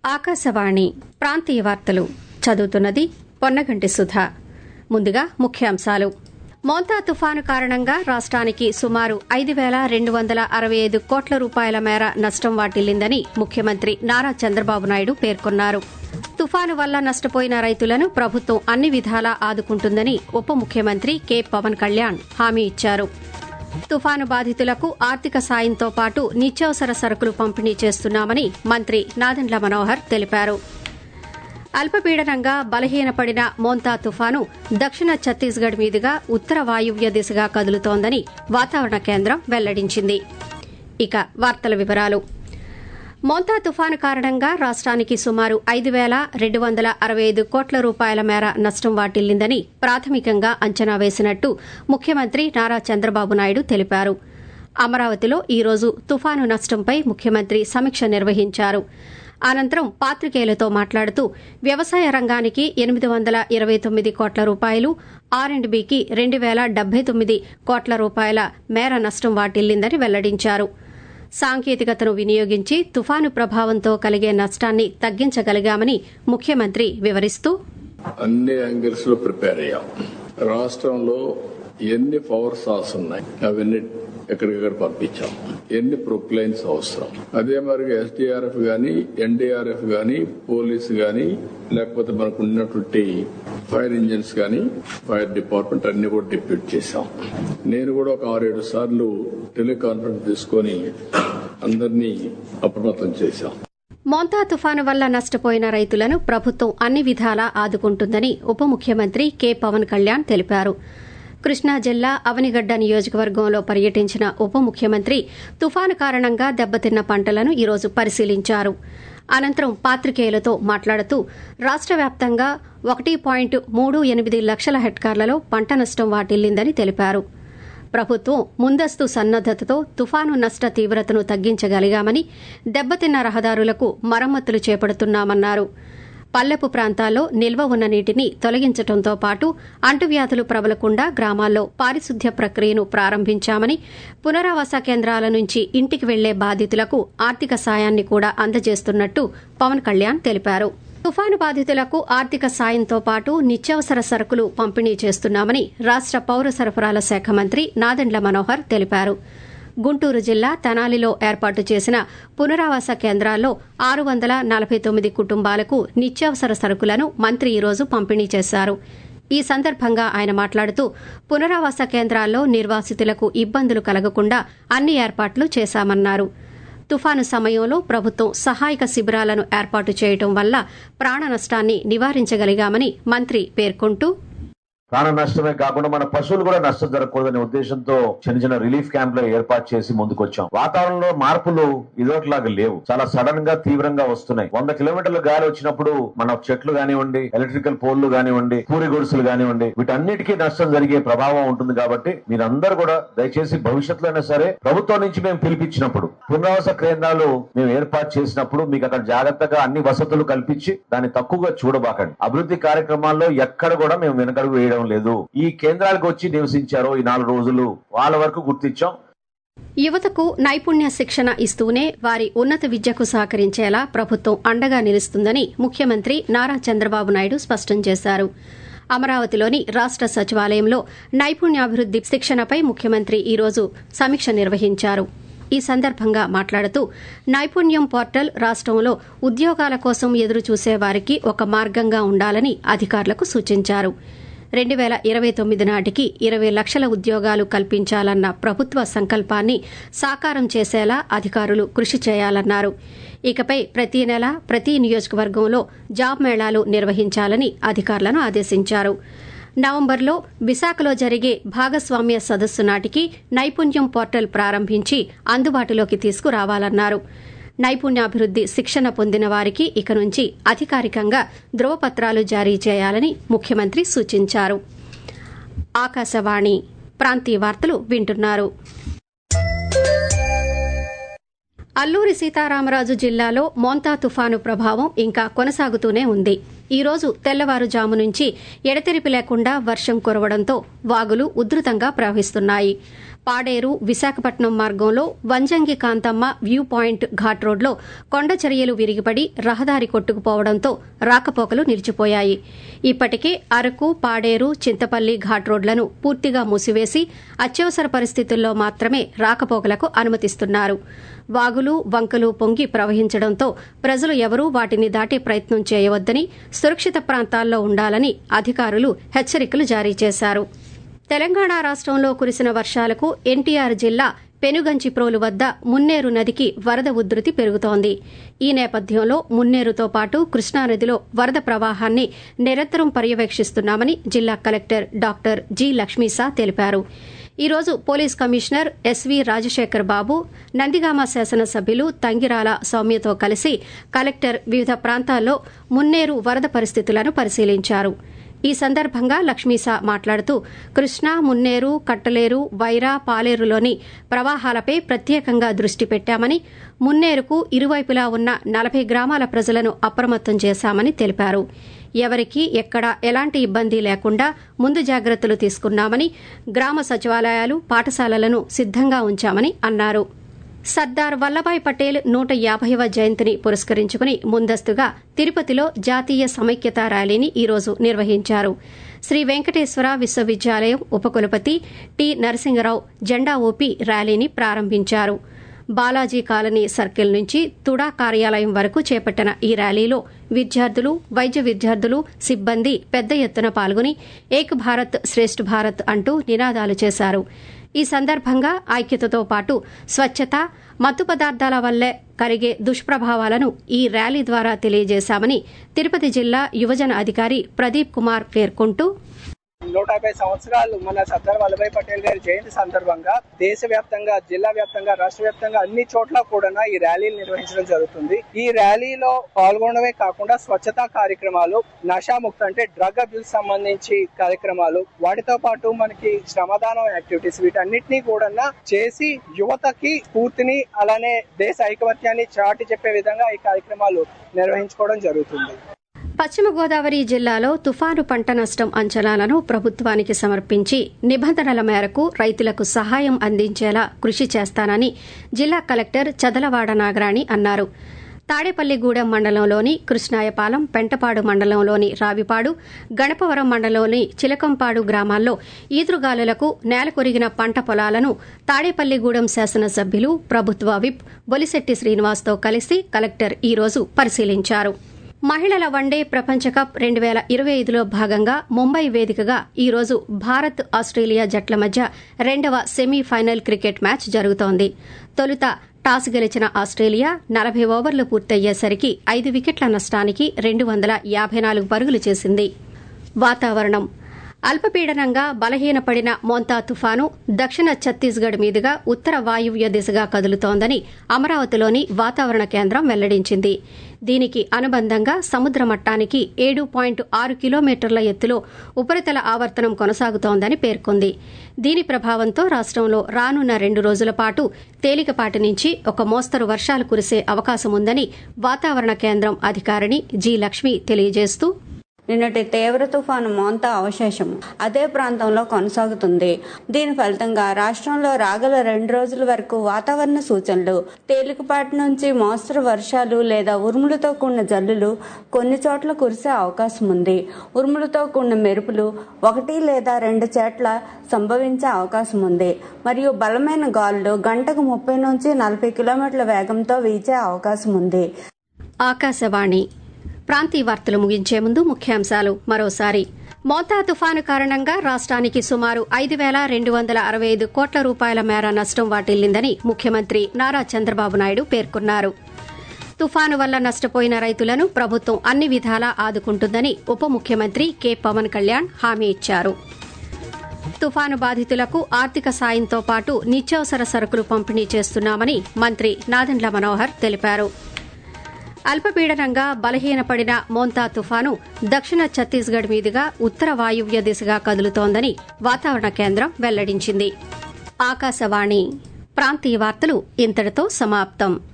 ఆకాశవాణి ప్రాంతీయ వార్తలు చదువుతున్నది పొన్నగంటి సుధ ముందుగా ముఖ్యాంశాలు మోంతా తుఫాను కారణంగా రాష్ట్రానికి సుమారు ఐదు వేల రెండు వందల అరవై ఐదు కోట్ల రూపాయల మేర నష్టం వాటిల్లిందని ముఖ్యమంత్రి నారా చంద్రబాబు నాయుడు పేర్కొన్నారు తుఫాను వల్ల నష్టపోయిన రైతులను ప్రభుత్వం అన్ని విధాలా ఆదుకుంటుందని ఉప ముఖ్యమంత్రి కె పవన్ కళ్యాణ్ హామీ ఇచ్చారు తుఫాను బాధితులకు ఆర్థిక సాయంతో పాటు నిత్యావసర సరుకులు పంపిణీ చేస్తున్నామని మంత్రి నాదెండ్ల మనోహర్ తెలిపారు అల్పపీడనంగా బలహీనపడిన మోంతా తుఫాను దక్షిణ ఛత్తీస్గఢ్ మీదుగా ఉత్తర వాయువ్య దిశగా కదులుతోందని వాతావరణ కేంద్రం వెల్లడించింది ఇక వార్తల వివరాలు మోంతా తుఫాను కారణంగా రాష్ట్రానికి సుమారు ఐదు వేల రెండు వందల అరవై ఐదు కోట్ల రూపాయల మేర నష్టం వాటిల్లిందని ప్రాథమికంగా అంచనా వేసినట్టు ముఖ్యమంత్రి నారా చంద్రబాబు నాయుడు తెలిపారు అమరావతిలో ఈ రోజు తుఫాను నష్టంపై ముఖ్యమంత్రి సమీక్ష నిర్వహించారు అనంతరం పాత్రికేయులతో మాట్లాడుతూ వ్యవసాయ రంగానికి ఎనిమిది వందల ఇరవై తొమ్మిది కోట్ల రూపాయలు ఆర్ అండ్ బికి రెండు వేల డెబ్బై తొమ్మిది కోట్ల రూపాయల మేర నష్టం వాటిల్లిందని వెల్లడించారు సాంకేతికతను వినియోగించి తుఫాను ప్రభావంతో కలిగే నష్టాన్ని తగ్గించగలిగామని ముఖ్యమంత్రి వివరిస్తూ అన్ని యాంగిల్స్ లో ప్రిపేర్ అయ్యాం రాష్ట్రంలో ఎన్ని పవర్ సాల్స్ ఉన్నాయి అవన్నీ ఎక్కడికక్కడ పంపించాం ఎన్ని ప్రొక్లైన్స్ అవసరం అదే మరి ఎస్డీఆర్ఎఫ్ గాని ఎన్డీఆర్ఎఫ్ గాని పోలీస్ గాని లేకపోతే మనకు ఉన్నటువంటి ఫైర్ ఇంజిన్స్ గాని ఫైర్ డిపార్ట్మెంట్ అన్ని కూడా డిప్యూట్ చేశాం నేను కూడా ఒక ఆరేడు సార్లు టెలికాన్ఫరెన్స్ తీసుకొని అందరినీ అప్రమత్తం చేశాం మోంతా తుఫాను వల్ల నష్టపోయిన రైతులను ప్రభుత్వం అన్ని విధాలా ఆదుకుంటుందని ఉప ముఖ్యమంత్రి కె పవన్ కళ్యాణ్ తెలిపారు కృష్ణా జిల్లా అవనిగడ్డ నియోజకవర్గంలో పర్యటించిన ఉప ముఖ్యమంత్రి తుఫాను కారణంగా దెబ్బతిన్న పంటలను ఈరోజు పరిశీలించారు అనంతరం పాత్రికేయులతో మాట్లాడుతూ రాష్ట్ర వ్యాప్తంగా ఒకటి పాయింట్ మూడు ఎనిమిది లక్షల హెక్టార్లలో పంట నష్టం వాటిల్లిందని తెలిపారు ప్రభుత్వం ముందస్తు సన్నద్దతతో తుఫాను నష్ట తీవ్రతను తగ్గించగలిగామని దెబ్బతిన్న రహదారులకు మరమ్మతులు చేపడుతున్నామన్నారు పల్లెపు ప్రాంతాల్లో నిల్వ ఉన్న నీటిని తొలగించడంతో పాటు అంటువ్యాధులు ప్రబలకుండా గ్రామాల్లో పారిశుద్ధ్య ప్రక్రియను ప్రారంభించామని పునరావాస కేంద్రాల నుంచి ఇంటికి వెళ్లే బాధితులకు ఆర్థిక సాయాన్ని కూడా అందజేస్తున్నట్టు పవన్ కళ్యాణ్ తెలిపారు తుఫాను బాధితులకు ఆర్థిక సాయంతో పాటు నిత్యావసర సరుకులు పంపిణీ చేస్తున్నామని రాష్ట పౌర సరఫరాల శాఖ మంత్రి నాదెండ్ల మనోహర్ తెలిపారు గుంటూరు జిల్లా తెనాలిలో ఏర్పాటు చేసిన పునరావాస కేంద్రాల్లో ఆరు వందల నలభై తొమ్మిది కుటుంబాలకు నిత్యావసర సరుకులను మంత్రి ఈరోజు పంపిణీ చేశారు ఈ సందర్భంగా ఆయన మాట్లాడుతూ పునరావాస కేంద్రాల్లో నిర్వాసితులకు ఇబ్బందులు కలగకుండా అన్ని ఏర్పాట్లు చేశామన్నారు తుఫాను సమయంలో ప్రభుత్వం సహాయక శిబిరాలను ఏర్పాటు చేయడం వల్ల ప్రాణ నష్టాన్ని నివారించగలిగామని మంత్రి పేర్కొంటూ ప్రాణ నష్టమే కాకుండా మన పశువులు కూడా నష్టం జరగకూడదనే ఉద్దేశంతో చిన్న చిన్న రిలీఫ్ క్యాంప్ లో ఏర్పాటు చేసి ముందుకొచ్చాం వాతావరణంలో మార్పులు ఇదొకలాగా లేవు చాలా సడన్ గా తీవ్రంగా వస్తున్నాయి వంద కిలోమీటర్ల గాలి వచ్చినప్పుడు మన చెట్లు కానివ్వండి ఎలక్ట్రికల్ పోల్లు కానివ్వండి పూరి గొడుసులు కానివ్వండి వీటన్నిటికీ నష్టం జరిగే ప్రభావం ఉంటుంది కాబట్టి మీరందరూ కూడా దయచేసి భవిష్యత్తులో అయినా సరే ప్రభుత్వం నుంచి మేము పిలిపించినప్పుడు పునరావాస కేంద్రాలు మేము ఏర్పాటు చేసినప్పుడు మీకు అక్కడ జాగ్రత్తగా అన్ని వసతులు కల్పించి దాన్ని తక్కువగా చూడబాకండి అభివృద్ధి కార్యక్రమాల్లో ఎక్కడ కూడా మేము వెనకడుగు వేయడం లేదు ఈ కేంద్రాలకు వచ్చి నివసించారో ఈ నాలుగు రోజులు వాళ్ళ వరకు గుర్తించాం యువతకు నైపుణ్య శిక్షణ ఇస్తూనే వారి ఉన్నత విద్యకు సహకరించేలా ప్రభుత్వం అండగా నిలుస్తుందని ముఖ్యమంత్రి నారా చంద్రబాబు నాయుడు స్పష్టం చేశారు అమరావతిలోని రాష్ట సచివాలయంలో నైపుణ్యాభివృద్ది శిక్షణపై ముఖ్యమంత్రి ఈరోజు సమీక్ష నిర్వహించారు ఈ సందర్భంగా మాట్లాడుతూ నైపుణ్యం పోర్టల్ రాష్టంలో ఉద్యోగాల కోసం ఎదురుచూసే వారికి ఒక మార్గంగా ఉండాలని అధికారులకు సూచించారు రెండు వేల ఇరవై తొమ్మిది నాటికి ఇరవై లక్షల ఉద్యోగాలు కల్పించాలన్న ప్రభుత్వ సంకల్పాన్ని సాకారం చేసేలా అధికారులు కృషి చేయాలన్నారు ఇకపై ప్రతి నెల ప్రతి నియోజకవర్గంలో జాబ్ మేళాలు నిర్వహించాలని అధికారులను ఆదేశించారు నవంబర్లో విశాఖలో జరిగే భాగస్వామ్య సదస్సు నాటికి నైపుణ్యం పోర్టల్ ప్రారంభించి అందుబాటులోకి తీసుకురావాలన్నారు నైపుణ్యాభివృద్ది శిక్షణ పొందిన వారికి ఇక నుంచి అధికారికంగా ధ్రువపత్రాలు జారీ చేయాలని ముఖ్యమంత్రి సూచించారు ఆకాశవాణి ప్రాంతీయ వార్తలు వింటున్నారు అల్లూరి సీతారామరాజు జిల్లాలో మోంతా తుఫాను ప్రభావం ఇంకా కొనసాగుతూనే ఉంది ఈ రోజు తెల్లవారుజాము నుంచి ఎడతెరిపి లేకుండా వర్షం కురవడంతో వాగులు ఉధృతంగా ప్రవహిస్తున్నాయి పాడేరు విశాఖపట్నం మార్గంలో వంజంగి కాంతమ్మ వ్యూ పాయింట్ ఘాట్ రోడ్లో కొండ చర్యలు విరిగిపడి రహదారి కొట్టుకుపోవడంతో రాకపోకలు నిలిచిపోయాయి ఇప్పటికే అరకు పాడేరు చింతపల్లి ఘాట్ రోడ్లను పూర్తిగా మూసివేసి అత్యవసర పరిస్థితుల్లో మాత్రమే రాకపోకలకు అనుమతిస్తున్నారు వాగులు వంకలు పొంగి ప్రవహించడంతో ప్రజలు ఎవరూ వాటిని దాటే ప్రయత్నం చేయవద్దని సురక్షిత ప్రాంతాల్లో ఉండాలని అధికారులు హెచ్చరికలు జారీ చేశారు తెలంగాణ రాష్ట్రంలో కురిసిన వర్షాలకు ఎన్టీఆర్ జిల్లా పెనుగంచిప్రోలు వద్ద మున్నేరు నదికి వరద ఉధృతి పెరుగుతోంది ఈ నేపథ్యంలో మున్నేరుతో పాటు కృష్ణానదిలో వరద ప్రవాహాన్ని నిరంతరం పర్యవేక్షిస్తున్నామని జిల్లా కలెక్టర్ డాక్టర్ జి లక్ష్మీసా తెలిపారు ఈ రోజు police commissioner S V Rajasekhar Babu Nandigama శాసనసభ్యులు తంగిరాల సౌమ్యతో కలిసి కలెక్టర్ వివిధ ప్రాంతాల్లో మున్నేరు వరద పరిస్థితులను పరిశీలించారు ఈ సందర్భంగా లక్ష్మీసా మాట్లాడుతూ కృష్ణా మున్నేరు కట్టలేరు వైరా పాలేరులోని ప్రవాహాలపై ప్రత్యేకంగా దృష్టి పెట్టామని మున్నేరుకు ఇరువైపులా ఉన్న నలభై గ్రామాల ప్రజలను అప్రమత్తం చేశామని తెలిపారు ఎవరికీ ఎక్కడ ఎలాంటి ఇబ్బంది లేకుండా ముందు జాగ్రత్తలు తీసుకున్నామని గ్రామ సచివాలయాలు పాఠశాలలను సిద్దంగా ఉంచామని అన్నారు సర్దార్ వల్లభాయ్ పటేల్ నూట యాభైవ జయంతిని పురస్కరించుకుని ముందస్తుగా తిరుపతిలో జాతీయ సమైక్యత ర్యాలీని ఈరోజు నిర్వహించారు శ్రీ వెంకటేశ్వర విశ్వవిద్యాలయం ఉపకులపతి టి నరసింగరావు జెండా ఊపి ర్యాలీని ప్రారంభించారు బాలాజీ కాలనీ సర్కిల్ నుంచి తుడా కార్యాలయం వరకు చేపట్టిన ఈ ర్యాలీలో విద్యార్థులు వైద్య విద్యార్థులు సిబ్బంది పెద్ద ఎత్తున పాల్గొని ఏక్ భారత్ శ్రేష్ఠ భారత్ అంటూ నినాదాలు చేశారు ఈ సందర్భంగా ఐక్యతతో పాటు స్వచ్ఛత మత్తు పదార్థాల వల్లే కలిగే దుష్ప్రభావాలను ఈ ర్యాలీ ద్వారా తెలియజేశామని తిరుపతి జిల్లా యువజన అధికారి ప్రదీప్ కుమార్ పేర్కొంటూ నూట యాభై సంవత్సరాలు మన సర్దార్ వల్లభాయ్ పటేల్ గారి జయంతి సందర్భంగా దేశవ్యాప్తంగా జిల్లా వ్యాప్తంగా రాష్ట్ర వ్యాప్తంగా అన్ని చోట్ల కూడా ఈ ర్యాలీలు నిర్వహించడం జరుగుతుంది ఈ ర్యాలీలో పాల్గొనడమే కాకుండా స్వచ్ఛతా కార్యక్రమాలు నషాముక్త అంటే డ్రగ్ అబ్యూస్ సంబంధించి కార్యక్రమాలు వాటితో పాటు మనకి శ్రమదానం యాక్టివిటీస్ వీటన్నిటినీ కూడా చేసి యువతకి స్ఫూర్తిని అలానే దేశ ఐకమత్యాన్ని చాటి చెప్పే విధంగా ఈ కార్యక్రమాలు నిర్వహించుకోవడం జరుగుతుంది పశ్చిమ గోదావరి జిల్లాలో తుఫాను పంట నష్టం అంచనాలను ప్రభుత్వానికి సమర్పించి నిబంధనల మేరకు రైతులకు సహాయం అందించేలా కృషి చేస్తానని జిల్లా కలెక్టర్ చదలవాడ నాగరాణి అన్నారు తాడేపల్లిగూడెం మండలంలోని కృష్ణాయపాలెం పెంటపాడు మండలంలోని రావిపాడు గణపవరం మండలంలోని చిలకంపాడు గ్రామాల్లో ఈదురుగాలులకు నేలకొరిగిన పంట పొలాలను తాడేపల్లిగూడెం శాసనసభ్యులు ప్రభుత్వ విప్ బొలిశెట్టి శ్రీనివాస్తో కలిసి కలెక్టర్ ఈ రోజు పరిశీలించారు మహిళల వన్డే ప్రపంచ కప్ రెండు వేల ఇరవై ఐదులో భాగంగా ముంబై వేదికగా ఈ రోజు భారత్ ఆస్ట్రేలియా జట్ల మధ్య రెండవ సెమీఫైనల్ క్రికెట్ మ్యాచ్ జరుగుతోంది తొలుత టాస్ గెలిచిన ఆస్ట్రేలియా నలభై ఓవర్లు పూర్తయ్యేసరికి ఐదు వికెట్ల నష్టానికి రెండు వందల యాభై నాలుగు పరుగులు చేసింది వాతావరణం అల్పపీడనంగా బలహీనపడిన మోంతా తుఫాను దక్షిణ ఛత్తీస్గఢ్ మీదుగా ఉత్తర వాయువ్య దిశగా కదులుతోందని అమరావతిలోని వాతావరణ కేంద్రం వెల్లడించింది దీనికి అనుబంధంగా సముద్ర మట్టానికి ఏడు పాయింట్ ఆరు కిలోమీటర్ల ఎత్తులో ఉపరితల ఆవర్తనం కొనసాగుతోందని పేర్కొంది దీని ప్రభావంతో రాష్టంలో రానున్న రెండు రోజుల పాటు తేలికపాటి నుంచి ఒక మోస్తరు వర్షాలు కురిసే అవకాశముందని వాతావరణ కేంద్రం అధికారిణి జి లక్ష్మి తెలియజేస్తూ నిన్నటి తీవ్ర తుఫాను మోంతా అవశేషం అదే ప్రాంతంలో కొనసాగుతుంది దీని ఫలితంగా రాష్ట్రంలో రాగల రెండు రోజుల వరకు వాతావరణ సూచనలు తేలికపాటి నుంచి మోస్తరు వర్షాలు లేదా ఉరుములతో కూడిన జల్లులు కొన్ని చోట్ల కురిసే అవకాశం ఉంది ఉరుములతో కూడిన మెరుపులు ఒకటి లేదా రెండు చోట్ల సంభవించే అవకాశం ఉంది మరియు బలమైన గాలులు గంటకు ముప్పై నుంచి నలభై కిలోమీటర్ల వేగంతో వీచే అవకాశం ఉంది ఆకాశవాణి ప్రాంతీయ వార్తలు ముగించే ముందు ముఖ్యాంశాలు మరోసారి మోతా తుఫాను కారణంగా రాష్ట్రానికి సుమారు ఐదు వేల రెండు వందల అరవై ఐదు కోట్ల రూపాయల మేర నష్టం వాటిల్లిందని ముఖ్యమంత్రి నారా చంద్రబాబు నాయుడు పేర్కొన్నారు తుఫాను వల్ల నష్టపోయిన రైతులను ప్రభుత్వం అన్ని విధాలా ఆదుకుంటుందని ఉప ముఖ్యమంత్రి కె పవన్ కళ్యాణ్ హామీ ఇచ్చారు తుఫాను బాధితులకు ఆర్థిక సాయంతో పాటు నిత్యావసర సరుకులు పంపిణీ చేస్తున్నామని మంత్రి నాదెండ్ల మనోహర్ తెలిపారు అల్పపీడనంగా బలహీనపడిన మోంతా తుఫాను దక్షిణ ఛత్తీస్గఢ్ మీదుగా ఉత్తర వాయువ్య దిశగా కదులుతోందని వాతావరణ కేంద్రం వెల్లడించింది ఆకాశవాణి ప్రాంతీయ వార్తలు ఇంతటితో సమాప్తం